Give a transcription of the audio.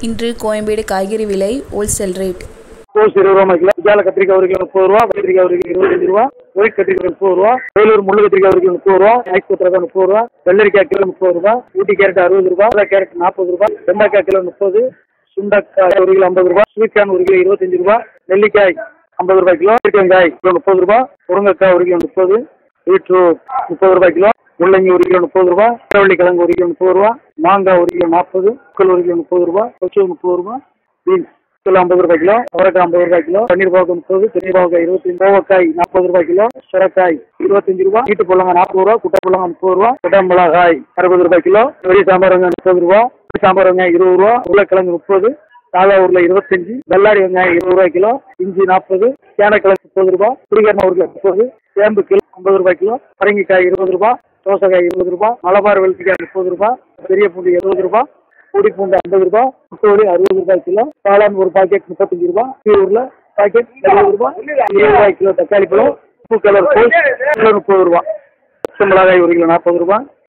இன்று கோயம்பேடு காய்கறி விலை ஹோல்சேல் ரேட் கோஸ் இருபது ரூபா கிலோ விஜயால கத்திரிக்காய் ஒரு கிலோ முப்பது ரூபா கத்திரிக்காய் ஒரு கிலோ இருபத்தஞ்சு ரூபா ஒயிட் கத்திரிக்காய் முப்பது ரூபா வேலூர் முள்ளு கத்திரிக்காய் ஒரு கிலோ முப்பது ரூபா ஐஸ் கத்திரிக்காய் முப்பது ரூபா வெள்ளரிக்காய் கிலோ முப்பது ரூபா ஊட்டி கேரட் அறுபது ரூபா வெள்ளை கேரட் நாற்பது ரூபா வெண்டைக்காய் கிலோ முப்பது சுண்டக்காய் ஒரு கிலோ ஐம்பது ரூபா ஸ்வீட் கார்ன் ஒரு கிலோ இருபத்தஞ்சு ரூபா நெல்லிக்காய் ஐம்பது ரூபாய் கிலோ வெங்காய் கிலோ முப்பது ரூபா முருங்கைக்காய் ஒரு கிலோ முப்பது பீட்ரூட் முப்பது ரூபாய் கிலோ முள்ளங்கி ஒரு கிலோ முப்பது ரூபா மரவள்ளி கிழங்கு ஒரு கிலோ முப்பது ரூபா மாங்காய் ஒரு கிலோ நாற்பது முக்கல் ஒரு கிலோ முப்பது ரூபா கொச்சு முப்பது ரூபா பீன்ஸ் கிலோ ஐம்பது ரூபாய் கிலோ அவரைக்காய் ஐம்பது ரூபாய் கிலோ பன்னீர் பாவக்காய் முப்பது பன்னீர் பாவக்காய் இருபத்தஞ்சு கோவக்காய் நாற்பது ரூபாய் கிலோ சுரக்காய் இருபத்தஞ்சு ரூபா வீட்டு புள்ளங்க நாற்பது ரூபா குட்டை புள்ளங்க முப்பது ரூபா குட்டை மிளகாய் அறுபது ரூபாய் கிலோ பெரிய சாம்பார் வெங்காயம் முப்பது ரூபா சாம்பார் வெங்காயம் இருபது ரூபா உருளைக்கிழங்கு முப்பது சாதா ஊர்ல இருபத்தஞ்சு வெள்ளாரி வெங்காயம் இருபது ரூபாய் கிலோ இஞ்சி நாற்பது சேனக்கிழங்கு முப்பது ரூபா குடிகரண ஒரு கிலோ முப்பது சேம்பு கிலோ ஐம்பது ரூபாய் கிலோ பரங்கிக்காய் இருபது ரூபா தோசைக்காய் இருபது ரூபா மலபார் வெள்ளரிக்காய் முப்பது ரூபா பெரிய பூண்டு இருபது ரூபா பொடி பூண்டு ஐம்பது ரூபா முட்டோடி அறுபது ரூபாய் கிலோ காளான் ஒரு பாக்கெட் முப்பத்தஞ்சு ரூபா ஊரில் பாக்கெட் இருபது ரூபா இருபது ரூபாய் கிலோ தக்காளி பழம் பூ கலர் கோஸ் கிலோ முப்பது ரூபா பச்சை மிளகாய் ஒரு கிலோ நாற்பது ரூபா